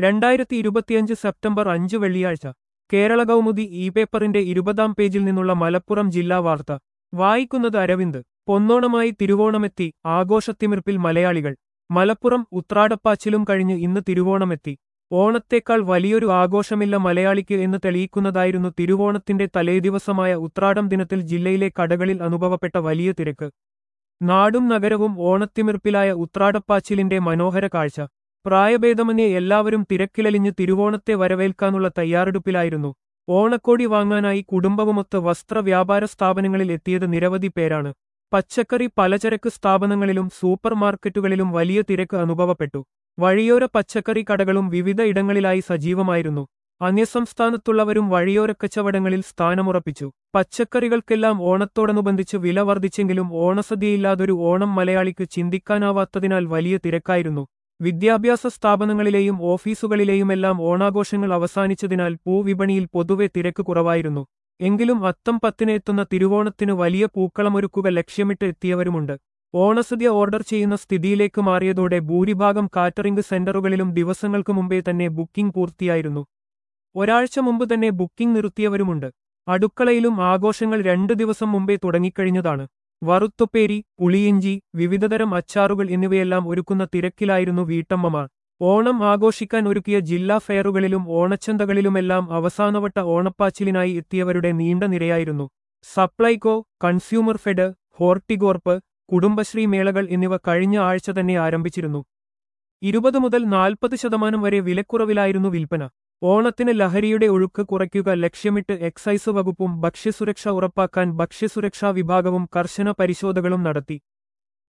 രണ്ടായിരത്തി ഇരുപത്തിയഞ്ച് സെപ്റ്റംബർ അഞ്ച് വെള്ളിയാഴ്ച കേരള കൗമുദി ഇ പേപ്പറിന്റെ ഇരുപതാം പേജിൽ നിന്നുള്ള മലപ്പുറം ജില്ലാ വാർത്ത വായിക്കുന്നത് അരവിന്ദ് പൊന്നോണമായി തിരുവോണമെത്തി ആഘോഷത്തിമിർപ്പിൽ മലയാളികൾ മലപ്പുറം ഉത്രാടപ്പാച്ചിലും കഴിഞ്ഞ് ഇന്ന് തിരുവോണമെത്തി ഓണത്തേക്കാൾ വലിയൊരു ആഘോഷമില്ല മലയാളിക്ക് എന്ന് തെളിയിക്കുന്നതായിരുന്നു തിരുവോണത്തിന്റെ തലേദിവസമായ ഉത്രാടം ദിനത്തിൽ ജില്ലയിലെ കടകളിൽ അനുഭവപ്പെട്ട വലിയ തിരക്ക് നാടും നഗരവും ഓണത്തിമിർപ്പിലായ ഉത്രാടപ്പാച്ചിലിന്റെ മനോഹര കാഴ്ച പ്രായഭേദമന്യേ എല്ലാവരും തിരക്കിലലിഞ്ഞ് തിരുവോണത്തെ വരവേൽക്കാനുള്ള തയ്യാറെടുപ്പിലായിരുന്നു ഓണക്കോടി വാങ്ങാനായി കുടുംബവുമൊത്ത് വസ്ത്ര വ്യാപാര സ്ഥാപനങ്ങളിൽ എത്തിയത് നിരവധി പേരാണ് പച്ചക്കറി പലചരക്ക് സ്ഥാപനങ്ങളിലും സൂപ്പർ മാർക്കറ്റുകളിലും വലിയ തിരക്ക് അനുഭവപ്പെട്ടു വഴിയോര പച്ചക്കറി കടകളും വിവിധ ഇടങ്ങളിലായി സജീവമായിരുന്നു അന്യസംസ്ഥാനത്തുള്ളവരും വഴിയോര കച്ചവടങ്ങളിൽ സ്ഥാനമുറപ്പിച്ചു പച്ചക്കറികൾക്കെല്ലാം ഓണത്തോടനുബന്ധിച്ച് വില വർദ്ധിച്ചെങ്കിലും ഓണസദ്യയില്ലാതൊരു ഓണം മലയാളിക്ക് ചിന്തിക്കാനാവാത്തതിനാൽ വലിയ തിരക്കായിരുന്നു വിദ്യാഭ്യാസ സ്ഥാപനങ്ങളിലെയും ഓഫീസുകളിലെയുമെല്ലാം ഓണാഘോഷങ്ങൾ അവസാനിച്ചതിനാൽ പൂവിപണിയിൽ പൊതുവെ തിരക്ക് കുറവായിരുന്നു എങ്കിലും അത്തം പത്തിന് എത്തുന്ന തിരുവോണത്തിന് വലിയ പൂക്കളമൊരുക്കുക ലക്ഷ്യമിട്ട് എത്തിയവരുമുണ്ട് ഓണസദ്യ ഓർഡർ ചെയ്യുന്ന സ്ഥിതിയിലേക്ക് മാറിയതോടെ ഭൂരിഭാഗം കാറ്ററിംഗ് സെന്ററുകളിലും ദിവസങ്ങൾക്ക് മുമ്പേ തന്നെ ബുക്കിംഗ് പൂർത്തിയായിരുന്നു ഒരാഴ്ച മുമ്പ് തന്നെ ബുക്കിംഗ് നിർത്തിയവരുമുണ്ട് അടുക്കളയിലും ആഘോഷങ്ങൾ രണ്ടു ദിവസം മുമ്പേ തുടങ്ങിക്കഴിഞ്ഞതാണ് വറുത്തുപ്പേരി പുളിയിഞ്ചി വിവിധതരം അച്ചാറുകൾ എന്നിവയെല്ലാം ഒരുക്കുന്ന തിരക്കിലായിരുന്നു വീട്ടമ്മമാർ ഓണം ആഘോഷിക്കാൻ ഒരുക്കിയ ജില്ലാ ഫെയറുകളിലും ഓണച്ചന്തകളിലുമെല്ലാം അവസാനവട്ട ഓണപ്പാച്ചിലിനായി എത്തിയവരുടെ നീണ്ട നിരയായിരുന്നു സപ്ലൈകോ കൺസ്യൂമർ ഫെഡ് ഹോർട്ടിഗോർപ്പ് കുടുംബശ്രീ മേളകൾ എന്നിവ കഴിഞ്ഞ ആഴ്ച തന്നെ ആരംഭിച്ചിരുന്നു ഇരുപത് മുതൽ നാൽപ്പത് ശതമാനം വരെ വിലക്കുറവിലായിരുന്നു വിൽപ്പന ഓണത്തിന് ലഹരിയുടെ ഒഴുക്ക് കുറയ്ക്കുക ലക്ഷ്യമിട്ട് എക്സൈസ് വകുപ്പും ഭക്ഷ്യസുരക്ഷ ഉറപ്പാക്കാൻ ഭക്ഷ്യസുരക്ഷാ വിഭാഗവും കർശന പരിശോധനകളും നടത്തി